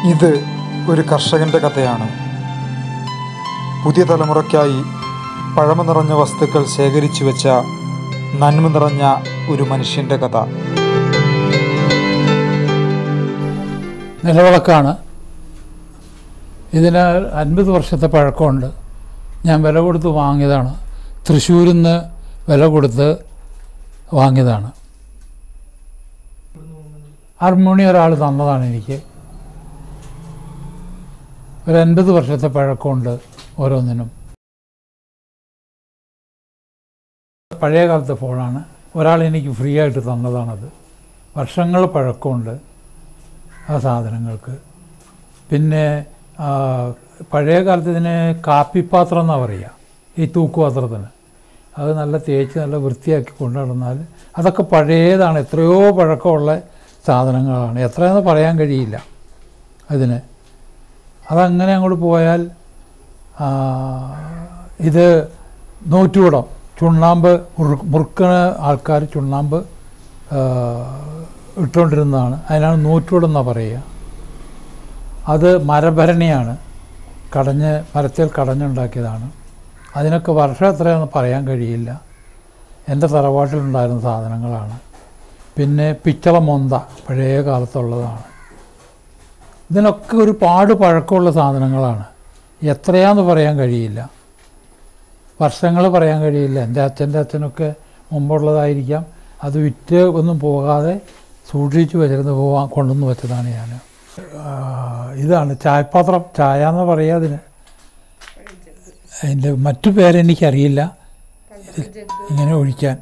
ഇത് ഒരു കർഷകന്റെ കഥയാണ് പുതിയ തലമുറയ്ക്കായി പഴമ നിറഞ്ഞ വസ്തുക്കൾ ശേഖരിച്ചു വെച്ച നന്മ നിറഞ്ഞ ഒരു മനുഷ്യന്റെ കഥ നിലവിളക്കാണ് ഇതിന് അൻപത് വർഷത്തെ പഴക്കമുണ്ട് ഞാൻ വില കൊടുത്ത് വാങ്ങിയതാണ് തൃശ്ശൂരിൽ നിന്ന് വില കൊടുത്ത് വാങ്ങിയതാണ് ഹാർമോണിയം ഒരാൾ തന്നതാണ് എനിക്ക് ഒരു അൻപത് വർഷത്തെ പഴക്കമുണ്ട് ഓരോന്നിനും പഴയ കാലത്തെ ഫോണാണ് ഒരാൾ എനിക്ക് ഫ്രീ ആയിട്ട് തന്നതാണത് വർഷങ്ങൾ പഴക്കമുണ്ട് ആ സാധനങ്ങൾക്ക് പിന്നെ ആ, പഴയ കാലത്ത് ഇതിന് കാപ്പിപ്പാത്രം എന്നാണ് പറയുക ഈ തൂക്കുപാത്രത്തിന് അത് നല്ല തേച്ച് നല്ല വൃത്തിയാക്കി കൊണ്ടു നടന്നാൽ അതൊക്കെ പഴയതാണ് എത്രയോ പഴക്കമുള്ള സാധനങ്ങളാണ് എത്രയെന്ന് പറയാൻ കഴിയില്ല അതിന് അതങ്ങനെ അങ്ങോട്ട് പോയാൽ ആ, ഇത് നൂറ്റുകുടം ചുണ്ണാമ്പ് മുറു- മുറുക്കണ ആൾക്കാർ ചുണ്ണാമ്പ് ആ, ഇട്ടുകൊണ്ടിരുന്നതാണ് അതിനാണ് നൂറ്റുകുടം എന്നാണ് പറയുക അത് മരഭരണിയാണ് കടഞ്ഞ് മരത്തിൽ കടഞ്ഞുണ്ടാക്കിയതാണ് അതിനൊക്കെ വർഷം എത്രയാണെന്ന് പറയാൻ കഴിയില്ല എൻ്റെ തറവാട്ടിലുണ്ടായിരുന്ന സാധനങ്ങളാണ് പിന്നെ പിച്ചള മൊന്ത പഴയ കാലത്തുള്ളതാണ് ഇതിനൊക്കെ ഒരുപാട് പഴക്കമുള്ള സാധനങ്ങളാണ് എത്രയാന്ന് പറയാൻ കഴിയില്ല വർഷങ്ങൾ പറയാൻ കഴിയില്ല എൻ്റെ അച്ഛൻ്റെ അച്ഛനൊക്കെ മുമ്പുള്ളതായിരിക്കാം അത് വിറ്റ് ഒന്നും പോകാതെ സൂക്ഷിച്ച് വെച്ചിരുന്ന് പോവാൻ കൊണ്ടുവന്ന് വെച്ചതാണ് ഞാൻ ആ, ഇതാണ് ചായപാത്രം ചായ എന്ന് പറയുക അതിന് അതിൻ്റെ മറ്റു പേരെനിക്കറിയില്ല ഇത് ഇങ്ങനെ ഒഴിക്കാൻ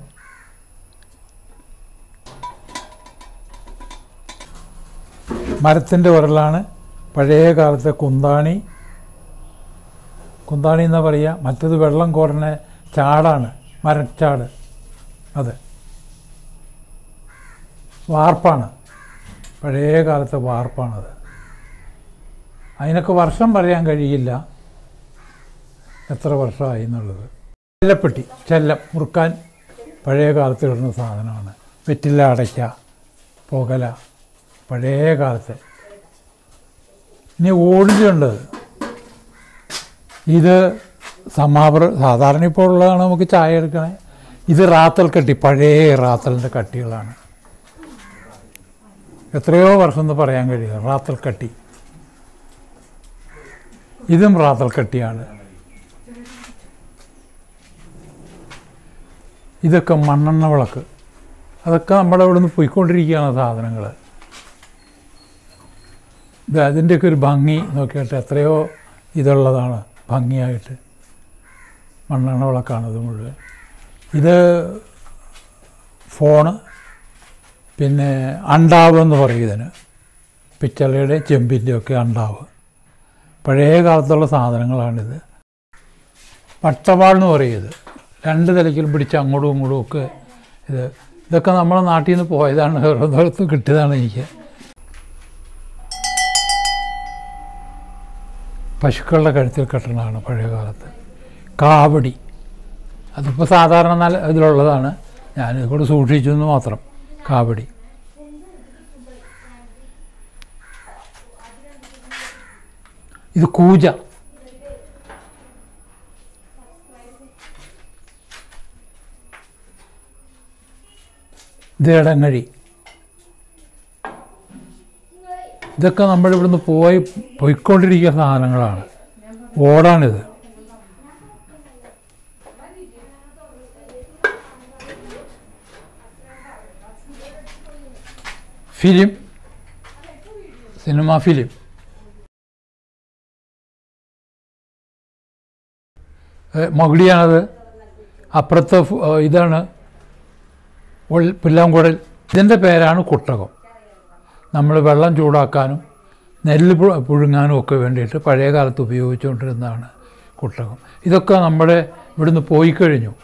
മരത്തിൻ്റെ ഉരലാണ് പഴയ കാലത്തെ കുന്താണി കുന്താണി എന്നാ പറയുക മറ്റത് വെള്ളം കോരണ ചാടാണ് മരച്ചാട് അത് വാർപ്പാണ് പഴയ കാലത്തെ വാർപ്പാണത് അതിനൊക്കെ വർഷം പറയാൻ കഴിയില്ല എത്ര വർഷമായി എന്നുള്ളത് ചെല്ലപ്പെട്ടി ചെല്ലം മുറുക്കാൻ പഴയ കാലത്ത് ഇടുന്ന സാധനമാണ് വെറ്റില അടയ്ക്ക പുകല പഴയ കാലത്തെ ഇനി ഓടിച്ചുണ്ട് ഇത് സമാപ്ര സാധാരണ ഇപ്പോൾ ഉള്ളതാണ് നമുക്ക് ചായ എടുക്കണേ ഇത് റാത്തൽ കട്ടി പഴയ റാത്തലിൻ്റെ കട്ടികളാണ് എത്രയോ വർഷം എന്ന് പറയാൻ കഴിയില്ല റാത്തൽ കട്ടി ഇതും റാത്തൽ കട്ടിയാണ് ഇതൊക്കെ മണ്ണെണ്ണ വിളക്ക് അതൊക്കെ നമ്മുടെ ഇവിടെ നിന്ന് പോയിക്കൊണ്ടിരിക്കുകയാണ് സാധനങ്ങൾ ഇത് അതിൻ്റെയൊക്കെ ഒരു ഭംഗി നോക്കിയിട്ട് എത്രയോ ഇതുള്ളതാണ് ഭംഗിയായിട്ട് മണ്ണെണ്ണ വിളക്കാണ് ഇത് മുഴുവൻ ഇത് ഫോണ് പിന്നെ അണ്ടാവ് എന്ന് പറയും ഇതിന് പിച്ചളയുടെ ചെമ്പിൻ്റെ ഒക്കെ അണ്ടാവ് പഴയ കാലത്തുള്ള സാധനങ്ങളാണിത് പട്ടവാൾ എന്ന് പറയും ഇത് രണ്ട് തലയ്ക്കും പിടിച്ച് അങ്ങോട്ടും ഇങ്ങോട്ടും ഒക്കെ ഇത് ഇതൊക്കെ നമ്മുടെ നാട്ടിൽ നിന്ന് പോയതാണ് ഓരോരുത്തർക്കും കിട്ടിയതാണ് എനിക്ക് പശുക്കളുടെ കഴുത്തിൽ കെട്ടണതാണ് പഴയ കാലത്ത് കാവടി അതിപ്പോൾ സാധാരണ നല്ല ഇതിലുള്ളതാണ് ഞാനിത് കൂടെ സൂക്ഷിച്ചു എന്ന് മാത്രം കാവടി ഇത് കൂജ ഇത് ഇടങ്ങഴി ഇതൊക്കെ നമ്മൾ ഇവിടുന്ന് പോയി പോയിക്കൊണ്ടിരിക്കുന്ന സാധനങ്ങളാണ് ഓടാണിത് ഫിലിം സിനിമ ഫിലിം ഏ, മകുടിയാണത് അപ്പുറത്തെ ഫു- ഏ, ഇതാണ് ഉൾ- പുല്ലാങ്കുഴൽ ഇതിൻ്റെ പേരാണ് കുട്ടകം നമ്മൾ വെള്ളം ചൂടാക്കാനും നെല്ല് പു- പുഴുങ്ങാനും ഒക്കെ വേണ്ടിയിട്ട് പഴയ കാലത്ത് ഉപയോഗിച്ചുകൊണ്ടിരുന്നതാണ് കുട്ടകം ഇതൊക്കെ നമ്മുടെ ഇവിടുന്ന് പോയി കഴിഞ്ഞു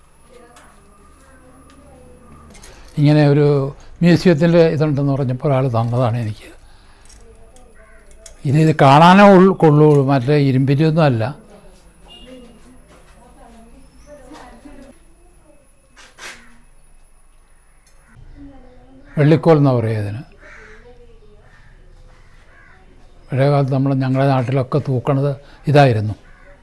ഇങ്ങനെ ഒരു മ്യൂസിയത്തിൻ്റെ ഇതുണ്ടെന്ന് പറഞ്ഞപ്പോൾ ഒരാൾ തന്നതാണ് എനിക്ക് ഇത് ഇത് കാണാനേ ഉള്ളു കൊള്ളുള്ളൂ മറ്റേ ഇരുമ്പിരിയൊന്നും അല്ല വെള്ളിക്കോൽ എന്നാണ് പറയുക ഇതിന് പഴയ കാലത്ത് നമ്മൾ ഞങ്ങളുടെ നാട്ടിലൊക്കെ തൂക്കണത് ഇതായിരുന്നു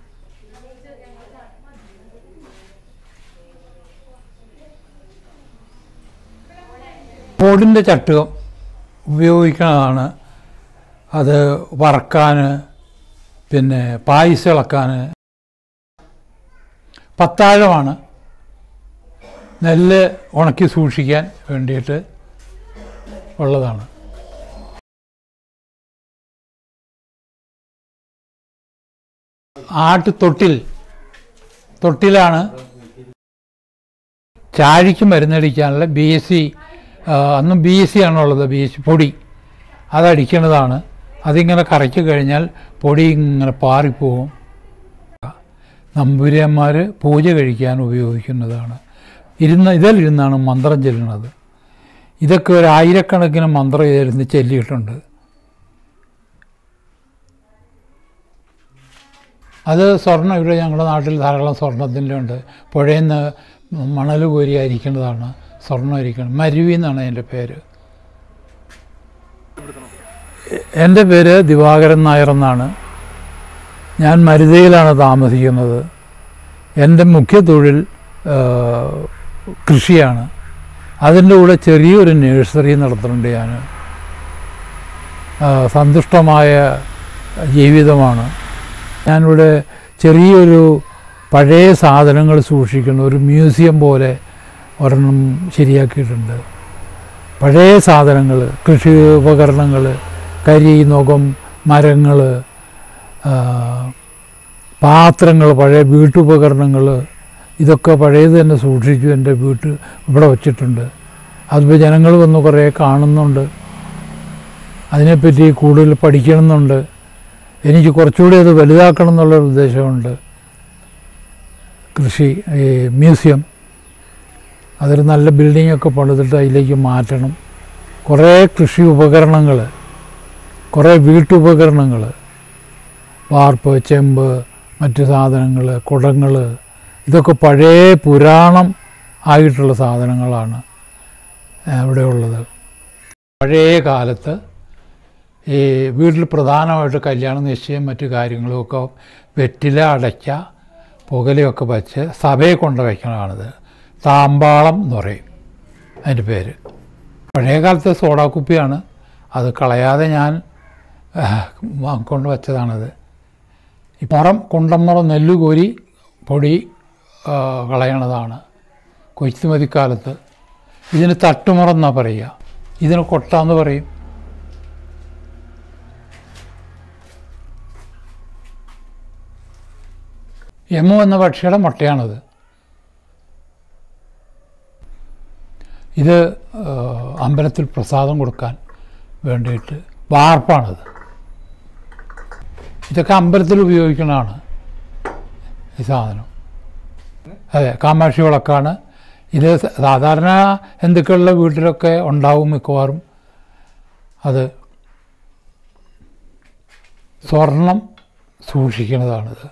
ഓടിൻ്റെ ചട്ടുകം ഉപയോഗിക്കുന്നതാണ് അത് വറക്കാൻ പിന്നെ പായസം ഇളക്കാൻ പത്താഴമാണ് നെല്ല് ഉണക്കി സൂക്ഷിക്കാൻ വേണ്ടിയിട്ട് ഉള്ളതാണ് ആട്ട് തൊട്ടിൽ തൊട്ടിലാണ് ചാഴിക്ക് മരുന്നടിക്കാനുള്ള ബി എസ് സി അന്നും ബി എസ് സി ആണുള്ളത് ബി എസ് സി പൊടി അതടിക്കുന്നതാണ് അതിങ്ങനെ കറക്കി കഴിഞ്ഞാൽ പൊടി ഇങ്ങനെ പാറിപ്പോവും നമ്പൂരിയന്മാർ പൂജ കഴിക്കാൻ ഉപയോഗിക്കുന്നതാണ് ഇരുന്ന ഇതിലിരുന്നാണ് മന്ത്രം ചെല്ലുന്നത് ഇതൊക്കെ ഒരു ആയിരക്കണക്കിന് മന്ത്രം ഇതിലിരുന്ന് ചെല്ലിയിട്ടുണ്ട് അത് സ്വർണ്ണം ഇവിടെ ഞങ്ങളുടെ നാട്ടിൽ ധാരാളം സ്വർണത്തിൻ്റെ ഉണ്ട് പുഴയിൽ നിന്ന് മണൽ കോരി അരിക്കുന്നതാണ് സ്വർണ്ണം അരിക്കണം മരുവി എന്നാണ് എൻ്റെ പേര് എൻ്റെ പേര് ദിവാകരൻ നായർ എന്നാണ് ഞാൻ മരുതയിലാണ് താമസിക്കുന്നത് എൻ്റെ മുഖ്യ തൊഴിൽ ആ, കൃഷിയാണ് അതിൻ്റെ കൂടെ ചെറിയൊരു നഴ്സറി നടത്തുന്നുണ്ട് ഞാൻ ആ, സന്തുഷ്ടമായ ജീവിതമാണ് ഞാനിവിടെ ചെറിയൊരു പഴയ സാധനങ്ങൾ സൂക്ഷിക്കുന്ന ഒരു മ്യൂസിയം പോലെ ഒരെണ്ണം ശരിയാക്കിയിട്ടുണ്ട് പഴയ സാധനങ്ങൾ കൃഷി ഉപകരണങ്ങൾ കരി നുകം മരങ്ങൾ പാത്രങ്ങൾ പഴയ വീട്ടുപകരണങ്ങൾ ഇതൊക്കെ പഴയത് തന്നെ സൂക്ഷിച്ചു എൻ്റെ വീട്ട് ഇവിടെ വച്ചിട്ടുണ്ട് അതിപ്പോൾ ജനങ്ങൾ വന്ന് കുറേ കാണുന്നുണ്ട് അതിനെപ്പറ്റി കൂടുതൽ പഠിക്കണമെന്നുണ്ട് എനിക്ക് കുറച്ചുകൂടി അത് വലുതാക്കണം എന്നുള്ളൊരു ഉദ്ദേശമുണ്ട് കൃഷി ഈ മ്യൂസിയം അതൊരു നല്ല ബിൽഡിങ്ങൊക്കെ പണിതിട്ട് അതിലേക്ക് മാറ്റണം കുറേ കൃഷി ഉപകരണങ്ങൾ കുറേ വീട്ടുപകരണങ്ങൾ വാർപ്പ് ചെമ്പ് മറ്റു സാധനങ്ങൾ കുടങ്ങൾ ഇതൊക്കെ പഴയ പുരാണം ആയിട്ടുള്ള സാധനങ്ങളാണ് ഇവിടെ ഉള്ളത് പഴയ കാലത്ത് ഈ വീട്ടിൽ പ്രധാനമായിട്ട് കല്യാണ നിശ്ചയം മറ്റു കാര്യങ്ങളുമൊക്കെ വെറ്റില അടയ്ക്ക പുകലയൊക്കെ വച്ച് സഭയെ കൊണ്ട് വയ്ക്കണതാണിത് താമ്പാളം എന്ന് പറയും അതിൻ്റെ പേര് പഴയ കാലത്തെ സോഡാ കുപ്പിയാണ് അത് കളയാതെ ഞാൻ ആ, കൊണ്ട് വച്ചതാണത് ഈ മുറം കുണ്ടമുറം നെല്ല് കോരി പൊടി ആ, കളയണതാണ് കൊയ്ത്തുമതിക്കാലത്ത് ഇതിന് തട്ടുമുറം എന്നാണ് പറയുക ഇതിന് കൊട്ടാന്ന് പറയും എമു എന്ന പക്ഷിയുടെ മുട്ടയാണത് ഇത് ആ, അമ്പലത്തിൽ പ്രസാദം കൊടുക്കാൻ വേണ്ടിയിട്ട് വാർപ്പാണത് ഇതൊക്കെ അമ്പലത്തിൽ ഉപയോഗിക്കുന്നതാണ് ഈ സാധനം അതെ കാമാക്ഷി വിളക്കാണ് ഇത് സ- സാധാരണ ഹിന്ദുക്കളുടെ വീട്ടിലൊക്കെ ഉണ്ടാവും മിക്കവാറും അത് സ്വർണം സൂക്ഷിക്കുന്നതാണിത്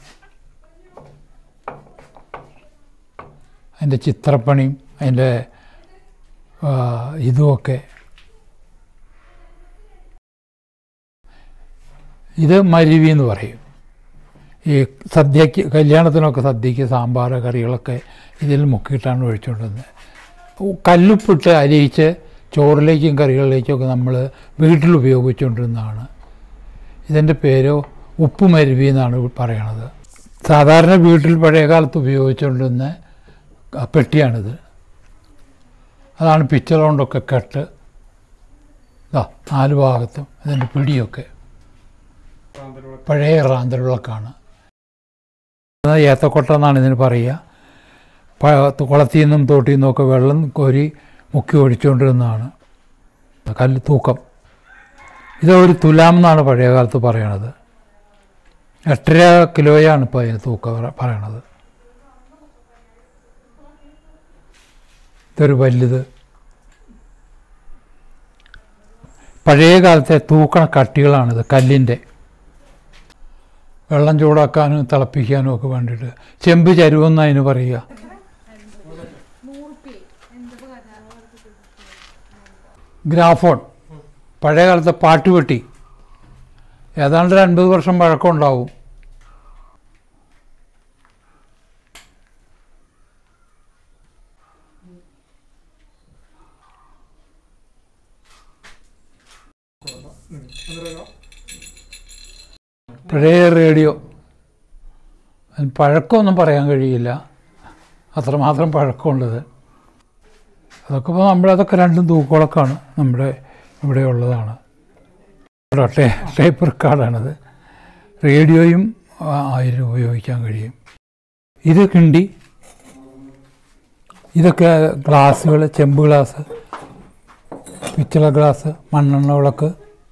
അതിൻ്റെ ചിത്രപ്പണിയും അതിൻ്റെ ആ, ഇതുമൊക്കെ ഇത് മരുവി എന്ന് പറയും ഈ സദ്യക്ക് കല്യാണത്തിനൊക്കെ സദ്യക്ക് സാമ്പാർ കറികളൊക്കെ ഇതിൽ മുക്കിയിട്ടാണ് ഒഴിച്ചുകൊണ്ടിരുന്നത് ഉ- കല്ലുപ്പിട്ട് അരിയിച്ച് ചോറിലേക്കും കറികളിലേക്കൊക്കെ നമ്മൾ വീട്ടിൽ ഉപയോഗിച്ചുകൊണ്ടിരുന്നതാണ് ഇതിൻ്റെ പേര് ഉപ്പ് മരുവി എന്നാണ് പറയണത് സാധാരണ വീട്ടിൽ പഴയ കാലത്ത് ഉപയോഗിച്ചുകൊണ്ടിരുന്ന ആ പെട്ടിയാണിത് അതാണ് പിച്ചള കൊണ്ടൊക്കെ കെട്ട് ഇതാ നാല് ഭാഗത്തും ഇതിൻ്റെ പിടിയൊക്കെ പഴയ റാന്തൽവിളക്കാണ് അത് ഏത്തക്കൊട്ട എന്നാണ് ഇതിന് പറയുക പ- കുളത്തിൽ നിന്നും തോട്ടിൽ നിന്നുമൊക്കെ വെള്ളം കോരി മുക്കി ഒഴിച്ചുകൊണ്ടിരുന്നതാണ് കല്ല് തൂക്കം ഇത് ഒരു തുലാം എന്നാണ് പഴയ കാലത്ത് പറയണത് എട്ടര കിലോയാണ് ഇപ്പോൾ അതിന് തൂക്കം പറ- പറയണത് ഇതൊരു വലുത് പഴയ കാലത്തെ തൂക്കണ കട്ടികളാണിത് കല്ലിൻ്റെ വെള്ളം ചൂടാക്കാനും തിളപ്പിക്കാനും ഒക്കെ വേണ്ടിയിട്ട് ചെമ്പ് ചരുവെന്ന് അതിന് പറയുക ഗ്രാഫോൺ പഴയ കാലത്തെ പാട്ടുപെട്ടി ഏതാണ്ട് ഒരു അൻപത് വർഷം പഴക്കം ഉണ്ടാവും പഴയ റേഡിയോ അതിന് പഴക്കമൊന്നും പറയാൻ കഴിയില്ല അത്രമാത്രം പഴക്കമുള്ളത് അതൊക്കെ ഇപ്പോൾ നമ്മളതൊക്കെ രണ്ടും തൂക്കോളക്കാണ് നമ്മുടെ ഇവിടെ ഉള്ളതാണ് ഇവിടെ ടേ ടേപ്പ് റെക്കോർഡാണത് റേഡിയോയും ആ, ആയിരം ഉപയോഗിക്കാൻ കഴിയും ഇത് കിണ്ടി ഇതൊക്കെ ഗ്ലാസ്സുകൾ ചെമ്പ് ഗ്ലാസ് പിച്ചള ഗ്ലാസ് മണ്ണെണ്ണ വിളക്ക്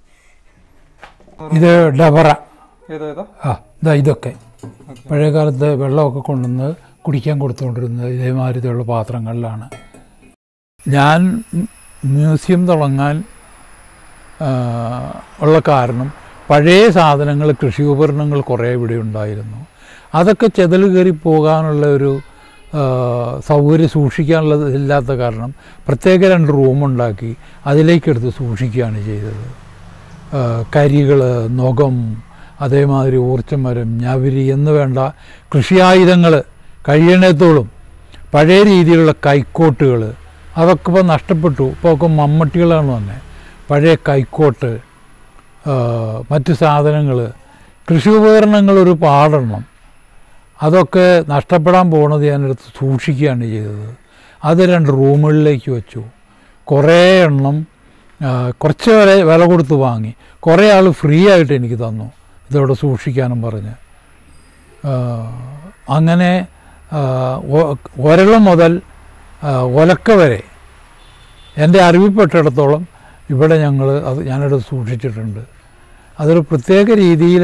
ഇത് ഡബറ ഏതേതാ ആ ഇതാ ഇതൊക്കെ പഴയ കാലത്ത് വെള്ളമൊക്കെ കൊണ്ടുവന്ന് കുടിക്കാൻ കൊടുത്തുകൊണ്ടിരുന്നത് ഇതേമാതിരിയുള്ള പാത്രങ്ങളിലാണ് ഞാൻ മ്യൂസിയം തുടങ്ങാൻ ആ, ഉള്ള കാരണം പഴയ സാധനങ്ങൾ കൃഷി ഉപകരണങ്ങൾ കുറേ ഇവിടെ ഉണ്ടായിരുന്നു അതൊക്കെ ചെതൽ കയറി പോകാനുള്ള ഒരു ആ, സൗകര്യം സൂക്ഷിക്കാനുള്ളത് ഇല്ലാത്ത കാരണം പ്രത്യേക രണ്ട് റൂമുണ്ടാക്കി അതിലേക്കെടുത്ത് സൂക്ഷിക്കുകയാണ് ചെയ്തത് കരികൾ നുകം അതേമാതിരി ഊർച്ചമരം ഞവരി എന്ന് വേണ്ട കൃഷിയായുധങ്ങൾ കഴിയണത്തോളം പഴയ രീതിയിലുള്ള കൈക്കോട്ടുകൾ അതൊക്കെ ഇപ്പോൾ നഷ്ടപ്പെട്ടു ഇപ്പോൾ ഒക്കെ മമ്മട്ടികളാണ് വന്നെ പഴയ കൈക്കോട്ട് ആ, മറ്റ് സാധനങ്ങൾ കൃഷി ഉപകരണങ്ങൾ ഒരു പാടെണ്ണം അതൊക്കെ നഷ്ടപ്പെടാൻ പോകുന്നത് ഞാനെടുത്ത് സൂക്ഷിക്കുകയാണ് ചെയ്തത് അത് രണ്ട് റൂമുകളിലേക്ക് വെച്ചു കുറേ എണ്ണം ആ, കുറച്ച് വരെ വില കൊടുത്ത് വാങ്ങി കുറേ ആൾ ഫ്രീ ആയിട്ട് എനിക്ക് തന്നു ഇതവിടെ സൂക്ഷിക്കാനും പറഞ്ഞ് ആ, അങ്ങനെ ആ, ഒ- ഒരളം മുതൽ ആ, ഒലക്ക വരെ എൻ്റെ അറിവിൽപ്പെട്ടിടത്തോളം ഇവിടെ ഞങ്ങൾ അത് ഞാനത് സൂക്ഷിച്ചിട്ടുണ്ട് അതൊരു പ്രത്യേക രീതിയിൽ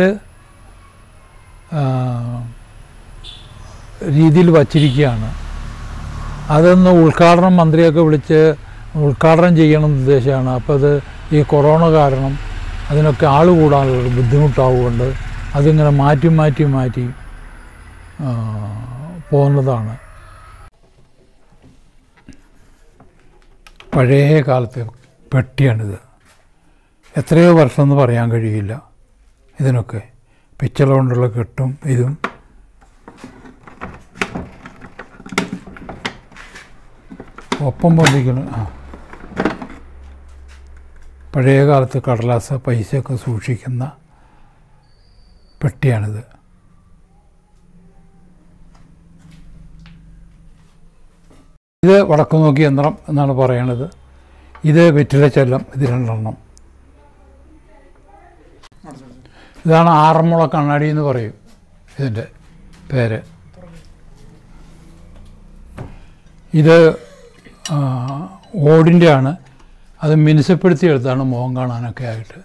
രീതിയിൽ വച്ചിരിക്കുകയാണ് അതൊന്ന് ഉദ്ഘാടനം മന്ത്രിയൊക്കെ വിളിച്ച് ഉദ്ഘാടനം ചെയ്യണം എന്ന് ഉദ്ദേശമാണ് അപ്പോൾ അത് ഈ കൊറോണ കാരണം അതിനൊക്കെ ആൾ കൂടാനുള്ള ബുദ്ധിമുട്ടാവുകൊണ്ട് അതിങ്ങനെ മാറ്റി മാറ്റി മാറ്റി ആ, പോകുന്നതാണ് പഴയ കാലത്തെ പെട്ടിയാണിത് എത്രയോ വർഷം എന്ന് പറയാൻ കഴിയില്ല ഇതിനൊക്കെ പിച്ചള കൊണ്ടുള്ള കെട്ടും ഇതും ഒപ്പം പൊന്തിക്കണം ആ പഴയ കാലത്ത് കടലാസ പൈസയൊക്കെ സൂക്ഷിക്കുന്ന പെട്ടിയാണിത് ഇത് വടക്കു നോക്കി യന്ത്രം എന്നാണ് പറയണത് ഇത് വെറ്റില ചെല്ലം ഇത് രണ്ടെണ്ണം ഇതാണ് ആറന്മുള കണ്ണാടി എന്ന് പറയും ഇതിൻ്റെ പേര് ഇത് ആ, ഓടിൻ്റെ ആണ് അത് മിനുസപ്പെടുത്തി എടുത്താണ് മുഖം കാണാനൊക്കെ ആയിട്ട്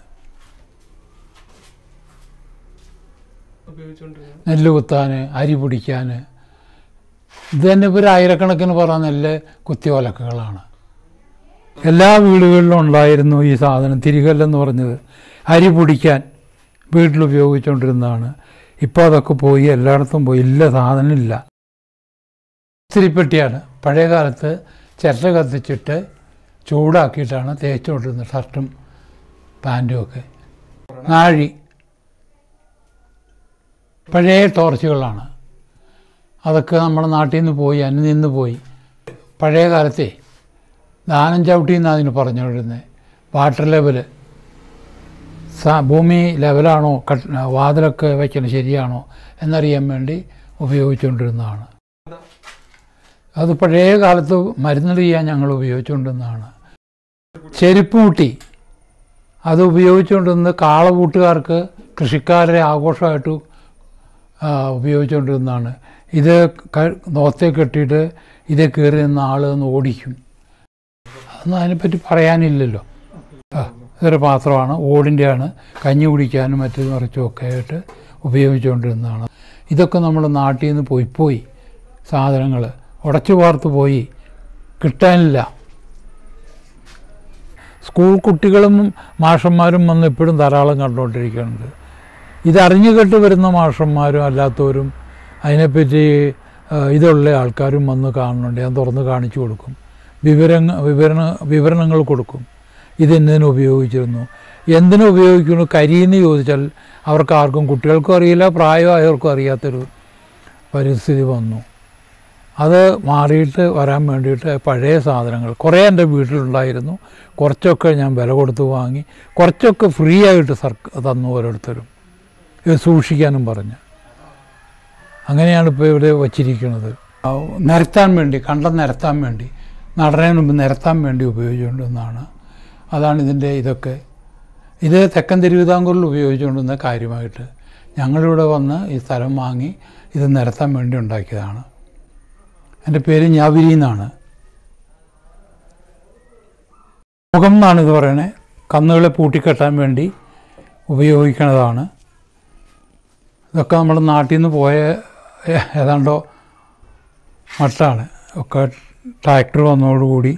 ഉപയോഗിച്ചുകൊണ്ടിരുന്നത് നെല്ല് കുത്താൻ അരി പിടിക്കാൻ ഇത് തന്നെ ഇപ്പോൾ ഒരു ആയിരക്കണക്കിന് പറ നെല്ല് കുത്തിയോലക്കുകളാണ് എല്ലാ വീടുകളിലും ഉണ്ടായിരുന്നു ഈ സാധനം തിരികല്ലെന്ന് പറഞ്ഞത് അരി പൊടിക്കാൻ വീട്ടിൽ ഉപയോഗിച്ചുകൊണ്ടിരുന്നതാണ് ഇപ്പോൾ അതൊക്കെ പോയി എല്ലായിടത്തും പോയി ഇല്ല സാധനമില്ല ഇസ്തിരിപ്പെട്ടിയാണ് പഴയ കാലത്ത് ചിരട്ട കത്തിച്ചിട്ട് ചൂടാക്കിയിട്ടാണ് തേച്ചുകൊണ്ടിരുന്നത് ഷർട്ടും പാൻറ്റും ഒക്കെ നാഴി പഴയ ടോർച്ചുകളാണ് അതൊക്കെ നമ്മുടെ നാട്ടിൽ നിന്ന് പോയി അന്യം നിന്ന് പോയി പഴയ കാലത്തെ ദാനം ചവിട്ടി എന്നാണ് അതിന് പറഞ്ഞുകൊണ്ടിരുന്നത് വാട്ടർ ലെവല് സാ ഭൂമി ലെവലാണോ കട്ട് വാതിലൊക്കെ വയ്ക്കണം ശരിയാണോ എന്നറിയാൻ വേണ്ടി ഉപയോഗിച്ചുകൊണ്ടിരുന്നതാണ് അത് പഴയ കാലത്ത് മരുന്ന് ചെയ്യാൻ ഞങ്ങൾ ഉപയോഗിച്ചുകൊണ്ടിരുന്നതാണ് ചെരുപ്പ് മുട്ടി അത് ഉപയോഗിച്ചുകൊണ്ടിരുന്നത് കാളകൂട്ടുകാർക്ക് കൃഷിക്കാരുടെ ആഘോഷമായിട്ട് ആ, ഉപയോഗിച്ചുകൊണ്ടിരുന്നതാണ് ഇത് ക- നോത്തെ കെട്ടിയിട്ട് ഇതേ കയറി നിന്ന ആൾ ഒന്ന് ഓടിക്കും അതൊന്നും അതിനെപ്പറ്റി പറയാനില്ലല്ലോ ആ ഇതൊരു പാത്രമാണ് ഓടിൻ്റെയാണ് കഞ്ഞി കുടിക്കാനും മറ്റു മറിച്ചും ഒക്കെ ആയിട്ട് ഉപയോഗിച്ചുകൊണ്ടിരുന്നതാണ് ഇതൊക്കെ നമ്മൾ നാട്ടിൽ നിന്ന് പോയി പോയി സാധനങ്ങൾ ഉടച്ചു വാർത്ത് പോയി കിട്ടാനില്ല സ്കൂൾ കുട്ടികളും മാഷന്മാരും വന്ന് ഇപ്പോഴും ധാരാളം കണ്ടുകൊണ്ടിരിക്കുന്നുണ്ട് ഇതറിഞ്ഞു കേട്ട് വരുന്ന മാഷന്മാരും അല്ലാത്തവരും അതിനെപ്പറ്റി ആ, ഇതുള്ള ആൾക്കാരും വന്ന് കാണുന്നുണ്ട് ഞാൻ തുറന്ന് കാണിച്ചു കൊടുക്കും വിവരങ്ങൾ വിവരണ വിവരണങ്ങൾ കൊടുക്കും ഇത് എന്നതിന് ഉപയോഗിച്ചിരുന്നു എന്തിനു ഉപയോഗിക്കുന്നു കരിയെന്ന് ചോദിച്ചാൽ അവർക്ക് ആർക്കും കുട്ടികൾക്കും അറിയില്ല പ്രായമായവർക്കും അറിയാത്തൊരു പരിസ്ഥിതി വന്നു അത് മാറിയിട്ട് വരാൻ വേണ്ടിയിട്ട് പഴയ സാധനങ്ങൾ കുറേ എൻ്റെ വീട്ടിലുണ്ടായിരുന്നു കുറച്ചൊക്കെ ഞാൻ വില കൊടുത്ത് വാങ്ങി കുറച്ചൊക്കെ ഫ്രീ ആയിട്ട് സർക്ക തന്നു ഓരോരുത്തരും ഇത് സൂക്ഷിക്കാനും പറഞ്ഞ് അങ്ങനെയാണ് ഇപ്പോൾ ഇവിടെ വച്ചിരിക്കുന്നത് ആ, നിരത്താൻ വേണ്ടി കണ്ടം നിരത്താൻ വേണ്ടി നടനതിന് മുമ്പ് നിരത്താൻ വേണ്ടി ഉപയോഗിച്ചുകൊണ്ടിരുന്നതാണ് അതാണ് ഇതിൻ്റെ ഇതൊക്കെ ഇത് തെക്കൻ തിരുവിതാംകൂറിൽ ഉപയോഗിച്ചുകൊണ്ടിരുന്ന കാര്യമായിട്ട് ഞങ്ങളിവിടെ വന്ന് ഈ സ്ഥലം വാങ്ങി ഇത് നിരത്താൻ വേണ്ടി ഉണ്ടാക്കിയതാണ് എൻ്റെ പേര് ഞാവിരി എന്നാണ് മുഖം എന്നാണ് ഇത് പറയണേ കന്നുകളെ പൂട്ടിക്കെട്ടാൻ വേണ്ടി ഉപയോഗിക്കുന്നതാണ് ഇതൊക്കെ നമ്മുടെ നാട്ടിൽ നിന്ന് പോയ ഏ- ഏതാണ്ടോ മട്ടാണ് ഒക്കെ ട്രാക്ടർ വന്നതോടുകൂടി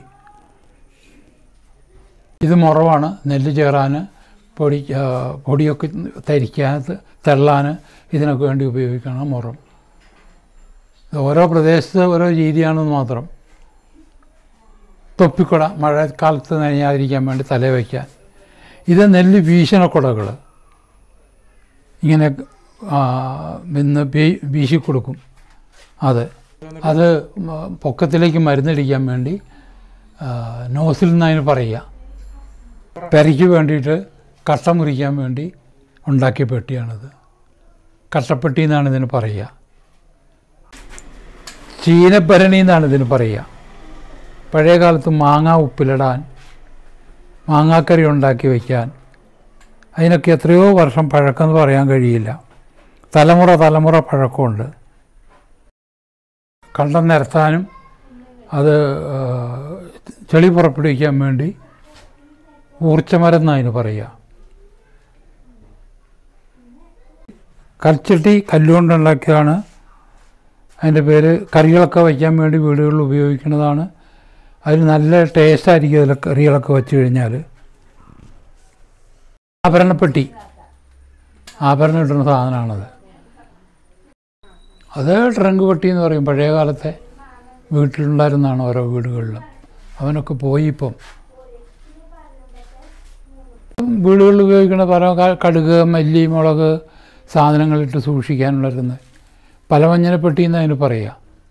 ഇത് മുറവാണ് നെല്ല് ചേറാൻ പൊടി ആ, പൊടിയൊക്കെ തരിക്കാൻ തെള്ളാൻ ഇതിനൊക്കെ വേണ്ടി ഉപയോഗിക്കണം മുറം ഇത് ഓരോ പ്രദേശത്ത് ഓരോ രീതിയാണെന്ന് മാത്രം തൊപ്പിക്കുട മഴക്കാലത്ത് നനയാതിരിക്കാൻ വേണ്ടി തല വയ്ക്കാൻ ഇത് നെല്ല് വീശണക്കുടകൾ ഇങ്ങനെ ആ, നിന്ന് വീ- വീശി കൊടുക്കും അത് അത് മ- പൊക്കത്തിലേക്ക് മരുന്നടിക്കാൻ വേണ്ടി ആ, നോസിൽ എന്നതിന് പറയുക പെരയ്ക്ക് വേണ്ടിയിട്ട് കട്ട മുറിക്കാൻ വേണ്ടി ഉണ്ടാക്കിയ പെട്ടിയാണിത് കട്ടപ്പെട്ടി എന്നാണ് ഇതിന് പറയുക ചീനപ്പരണി എന്നാണ് ഇതിന് പറയുക പഴയ കാലത്ത് മാങ്ങ ഉപ്പിലിടാൻ മാങ്ങാക്കറി ഉണ്ടാക്കി വയ്ക്കാൻ അതിനൊക്കെ എത്രയോ വർഷം പഴക്കമെന്ന് പറയാൻ കഴിയില്ല തലമുറ തലമുറ പഴക്കമുണ്ട് കണ്ടം നിരത്താനും അത് ആ, ചെളി പുറപ്പെടുവിക്കാൻ വേണ്ടി ഊർച്ചമരം എന്നതിന് പറയുക കൽച്ചട്ടി കല്ലുകൊണ്ടുണ്ടാക്കിയതാണ് അതിൻ്റെ പേര് കറികളൊക്കെ വയ്ക്കാൻ വേണ്ടി വീടുകളിൽ ഉപയോഗിക്കുന്നതാണ് അതിന് നല്ല ടേസ്റ്റായിരിക്കും അതിൽ കറികളൊക്കെ വെച്ച് കഴിഞ്ഞാൽ ആഭരണപ്പെട്ടി ആഭരണം ഇടുന്ന സാധനമാണത് അത് ട്രങ്ക് പെട്ടി എന്ന് പറയും പഴയ കാലത്തെ വീട്ടിലുണ്ടായിരുന്നതാണ് ഓരോ വീടുകളിലും അവനൊക്കെ പോയി ഇപ്പം വീടുകളിൽ ഉപയോഗിക്കുന്ന പല ക- കടുക് മല്ലി മുളക് സാധനങ്ങളിട്ട് സൂക്ഷിക്കാനുള്ളരുന്നത് പലവഞ്ഞനപ്പെട്ടി എന്ന് അതിന് പറയുക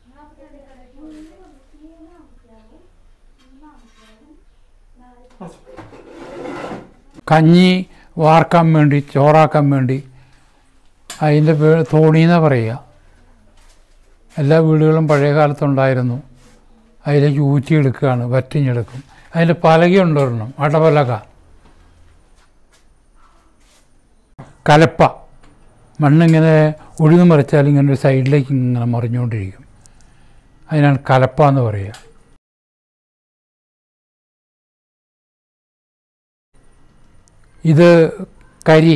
കഞ്ഞി വാർക്കാൻ വേണ്ടി ചോറാക്കാൻ വേണ്ടി അതിൻ്റെ പേ തോണിയെന്ന് പറയുക എല്ലാ വീടുകളും പഴയ കാലത്തുണ്ടായിരുന്നു അതിലേക്ക് ഊറ്റിയെടുക്കുകയാണ് വറ്റിഞ്ഞെടുക്കും അതിൻ്റെ പലകയുണ്ട് ഒരെണ്ണം അടപലക കലപ്പ മണ്ണിങ്ങനെ ഉഴുതു മറിച്ചാൽ ഇങ്ങനെ ഒരു സൈഡിലേക്ക് ഇങ്ങനെ മറിഞ്ഞുകൊണ്ടിരിക്കും അതിനാണ് കലപ്പ എന്ന് പറയുക ഇത് കരി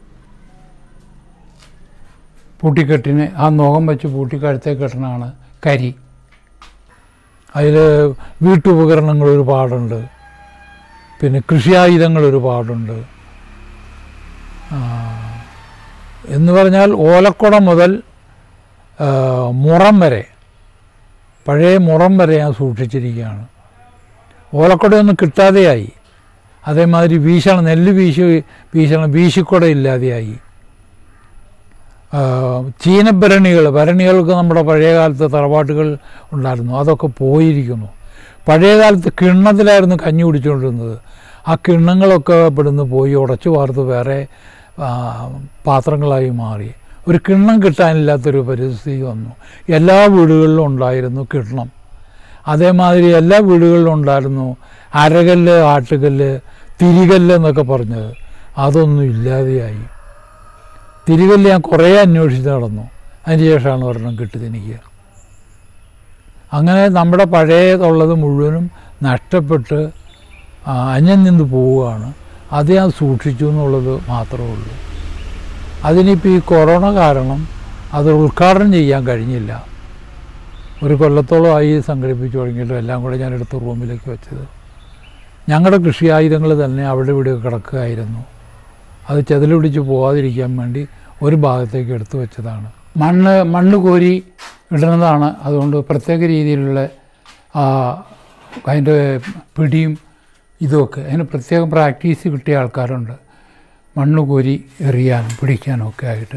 പൂട്ടിക്കെട്ടിന് ആ നോകം വെച്ച് പൂട്ടിക്കഴുത്തേ കെട്ടണതാണ് കരി അതിൽ വീട്ടുപകരണങ്ങൾ ഒരുപാടുണ്ട് പിന്നെ കൃഷിയായുധങ്ങൾ ഒരുപാടുണ്ട് ആ, എന്ന് പറഞ്ഞാൽ ഓലക്കുടം മുതൽ ആ, മുറം വരെ പഴയ മുറം വരെ ഞാൻ സൂക്ഷിച്ചിരിക്കുകയാണ് ഓലക്കുടയൊന്നും കിട്ടാതെയായി അതേമാതിരി വീശണം നെല്ല് വീശി വീശണം വീശിക്കുട ഇല്ലാതെയായി ആ, ചീനഭരണികൾ ഭരണികൾക്ക് നമ്മുടെ പഴയ കാലത്ത് തറവാട്ടുകൾ ഉണ്ടായിരുന്നു അതൊക്കെ പോയിരിക്കുന്നു പഴയ കാലത്ത് കിണ്ണത്തിലായിരുന്നു കഞ്ഞി കുടിച്ചുകൊണ്ടിരുന്നത് ആ കിണ്ണങ്ങളൊക്കെ ഇവിടുന്ന് പോയി ഉടച്ചു വാർത്ത് വേറെ ആ, പാത്രങ്ങളായി മാറി ഒരു കിണ്ണം കിട്ടാനില്ലാത്തൊരു പരിസ്ഥിതി വന്നു എല്ലാ വീടുകളിലും ഉണ്ടായിരുന്നു കിണ്ണം അതേമാതിരി എല്ലാ വീടുകളിലും ഉണ്ടായിരുന്നു അരകല്ല് ആട്ടുകല്ല് തിരികല്ല് എന്നൊക്കെ പറഞ്ഞത് അതൊന്നും ഇല്ലാതെയായി തിരികല്ല് ഞാൻ കുറേ അന്വേഷിച്ച് നടന്നു അതിന് ശേഷമാണ് ഒരെണ്ണം കിട്ടിയത് എനിക്ക് അങ്ങനെ നമ്മുടെ പഴയതുള്ളത് മുഴുവനും നഷ്ടപ്പെട്ട് ആ, അന്യം നിന്ന് പോവുകയാണ് അത് ഞാൻ സൂക്ഷിച്ചു എന്നുള്ളത് മാത്രമേ ഉള്ളൂ അതിനിപ്പോൾ ഈ കൊറോണ കാരണം അത് ഉദ്ഘാടനം ചെയ്യാൻ കഴിഞ്ഞില്ല ഒരു കൊല്ലത്തോളമായി സംഘടിപ്പിച്ചു തുടങ്ങിയിട്ടും എല്ലാം കൂടെ ഞാൻ എടുത്ത് റൂമിലേക്ക് വെച്ചത് ഞങ്ങളുടെ കൃഷി ആയുധങ്ങൾ തന്നെ അവിടെ ഇവിടെ കിടക്കുകയായിരുന്നു അത് ചെതല് പിടിച്ച് പോകാതിരിക്കാൻ വേണ്ടി ഒരു ഭാഗത്തേക്ക് എടുത്തു വെച്ചതാണ് മണ്ണ് മണ്ണ് കോരി ഇടുന്നതാണ് അതുകൊണ്ട് പ്രത്യേക രീതിയിലുള്ള ആ, അതിൻ്റെ പിടിയും ഇതൊക്കെ അതിന് പ്രത്യേകം പ്രാക്ടീസ് കിട്ടിയ ആൾക്കാരുണ്ട് മണ്ണ് കോരി എറിയാനും പിടിക്കാനും ഒക്കെ ആയിട്ട്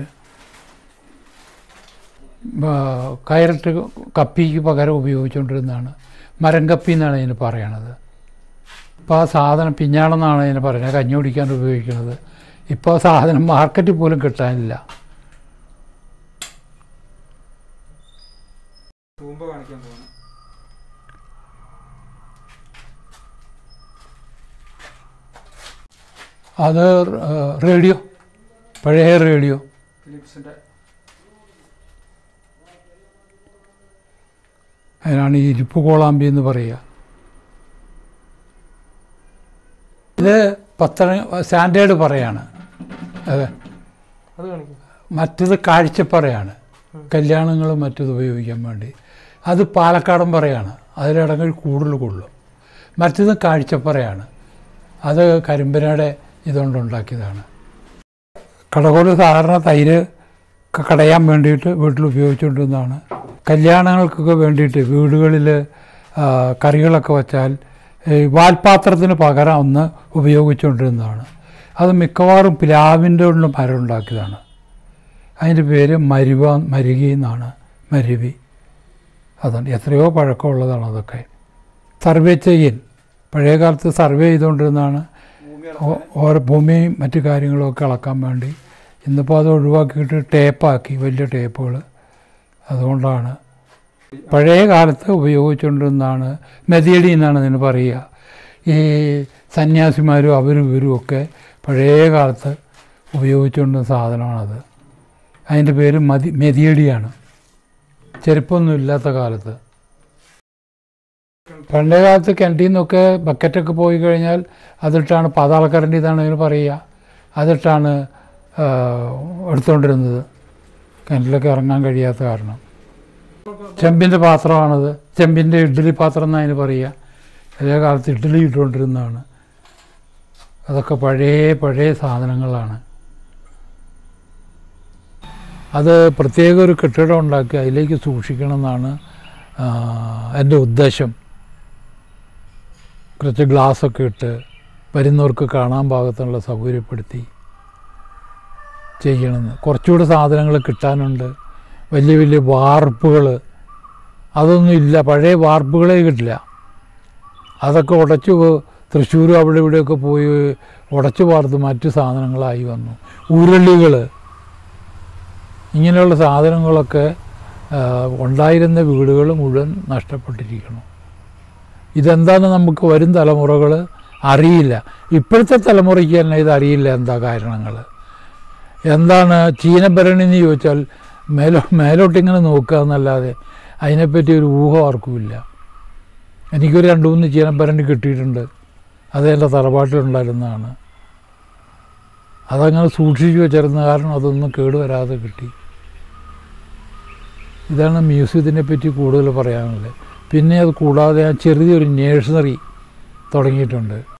ആ, കയറിട്ട് കപ്പിക്ക് പകരം ഉപയോഗിച്ചുകൊണ്ടിരുന്നതാണ് മരം കപ്പി എന്നാണ് ഇതിന് പറയണത് ഇപ്പോൾ ആ സാധനം പിഞ്ഞാണെന്നാണ് ഇതിന് പറയുന്നത് കഞ്ഞി കുടിക്കാൻ ഉപയോഗിക്കുന്നത് ഇപ്പോൾ ആ സാധനം മാർക്കറ്റിൽ പോലും കിട്ടാനില്ല തൂമ്പ കാണിക്കാൻ പോകുന്നു അത് ആ, റേഡിയോ പഴയ റേഡിയോ ഫിലിപ്സിന്റെ അതിനാണ് ഈ ഇരിപ്പ് കോളാമ്പി എന്ന് പറയുക ഇത് പത്ര സ്റ്റാൻഡേർഡ് പറയാണ് അതെ അത് കാണിക്കും മറ്റത് കാഴ്ചപ്പറയാണ് കല്യാണങ്ങളും മറ്റത് ഉപയോഗിക്കാൻ വേണ്ടി അത് പാലക്കാടൻ പറയാണ് അതിലിടങ്ങൾ കൂടുതൽ കൊള്ളും മറ്റത് കാഴ്ചപ്പറയാണ് അത് കരിമ്പനയുടെ ഇതുകൊണ്ട് ഉണ്ടാക്കിയതാണ് കടകോല് സാധാരണ തൈര് ക- കടയാൻ വേണ്ടിയിട്ട് വീട്ടിൽ ഉപയോഗിച്ചുകൊണ്ടിരുന്നതാണ് കല്യാണങ്ങൾക്കൊക്കെ വേണ്ടിയിട്ട് വീടുകളിൽ ആ, കറികളൊക്കെ വച്ചാൽ ഈ വാൽപാത്രത്തിന് പകരം ഒന്ന് ഉപയോഗിച്ചുകൊണ്ടിരുന്നതാണ് അത് മിക്കവാറും പ്ലാവിൻ്റെ കൊണ്ട് മരം ഉണ്ടാക്കിയതാണ് അതിൻ്റെ പേര് മരുവ മരുകി എന്നാണ് മരുവി അതാണ് എത്രയോ പഴക്കമുള്ളതാണ് അതൊക്കെ സർവേ ചെയ്യൽ പഴയ കാലത്ത് സർവേ ചെയ്തുകൊണ്ടിരുന്നതാണ് ഓ- ഓരോ ഭൂമിയും മറ്റു കാര്യങ്ങളും ഒക്കെ അളക്കാൻ വേണ്ടി ഇന്നിപ്പോൾ അത് ഒഴിവാക്കിയിട്ട് ടേപ്പാക്കി വലിയ ടേപ്പുകൾ അതുകൊണ്ടാണ് പഴയ കാലത്ത് ഉപയോഗിച്ചുകൊണ്ടിരുന്നതാണ് മെതിയടി എന്നാണ് ഇതിന് പറയുക ഈ സന്യാസിമാരും അവരും ഇവരും ഒക്കെ പഴയ കാലത്ത് ഉപയോഗിച്ചുകൊണ്ടിരുന്ന സാധനമാണത് അതിൻ്റെ പേര് മതി മെതിയടിയാണ് ചെരുപ്പൊന്നും ഇല്ലാത്ത കാലത്ത് പണ്ടേ കാലത്ത് കിണറ്റിൽ നിന്നൊക്കെ ബക്കറ്റൊക്കെ പോയി കഴിഞ്ഞാൽ അതിട്ടാണ് പാതാളക്കരണ്ടി എന്നാണ് ഇതിന് പറയുക അതിട്ടാണ് ആ, എടുത്തുകൊണ്ടിരുന്നത് കിണറ്റിലൊക്കെ ഇറങ്ങാൻ കഴിയാത്ത കാരണം ചെമ്പിൻ്റെ പാത്രമാണത് ചെമ്പിൻ്റെ ഇഡ്ഡലി പാത്രം എന്നാണ് അതിന് പറയുക പഴയ കാലത്ത് ഇഡ്ഡലി ഇട്ടുകൊണ്ടിരുന്നതാണ് അതൊക്കെ പഴയ പഴയ സാധനങ്ങളാണ് അത് പ്രത്യേക ഒരു കെട്ടിടം ഉണ്ടാക്കി അതിലേക്ക് സൂക്ഷിക്കണം എന്നാണ് ആ, എൻ്റെ ഉദ്ദേശം കുറച്ച് ഗ്ലാസ്സൊക്കെ ഇട്ട് വരുന്നവർക്ക് കാണാൻ പാകത്തിനുള്ള സൗകര്യപ്പെടുത്തി ചെയ്യണമെന്ന് കുറച്ചുകൂടെ സാധനങ്ങൾ കിട്ടാനുണ്ട് വലിയ വലിയ വാർപ്പുകൾ അതൊന്നും ഇല്ല പഴയ വാർപ്പുകളേ കിട്ടില്ല അതൊക്കെ ഉടച്ചു തൃശ്ശൂർ അവിടെ ഇവിടെയൊക്കെ പോയി ഉടച്ചു വാർത്ത് മറ്റു സാധനങ്ങളായി വന്നു ഉരുളികൾ ഇങ്ങനെയുള്ള സാധനങ്ങളൊക്കെ ആ, ഉണ്ടായിരുന്ന വീടുകൾ മുഴുവൻ നഷ്ടപ്പെട്ടിരിക്കണം ഇതെന്താണെന്ന് നമുക്ക് വരും തലമുറകൾ അറിയില്ല ഇപ്പോഴത്തെ തലമുറയ്ക്ക് തന്നെ ഇത് അറിയില്ല എന്താ കാരണങ്ങൾ എന്താണ് ചീനഭരണി എന്ന് ചോദിച്ചാൽ മേലോ മേലോട്ടിങ്ങനെ നോക്കുക എന്നല്ലാതെ അതിനെപ്പറ്റി ഒരു ഊഹം ആർക്കുമില്ല എനിക്കൊരു രണ്ട് മൂന്ന് ചീനഭരണി കിട്ടിയിട്ടുണ്ട് അത് എൻ്റെ തറവാട്ടിലുണ്ടായിരുന്നതാണ് അതങ്ങനെ സൂക്ഷിച്ചു വെച്ചിരുന്ന കാരണം അതൊന്നും കേടുവരാതെ കിട്ടി ഇതാണ് മ്യൂസിയത്തിനെ പറ്റി കൂടുതൽ പറയാനുള്ളത് പിന്നെ അത് കൂടാതെ ഞാൻ ചെറിയൊരു നേഴ്സറി തുടങ്ങിയിട്ടുണ്ട്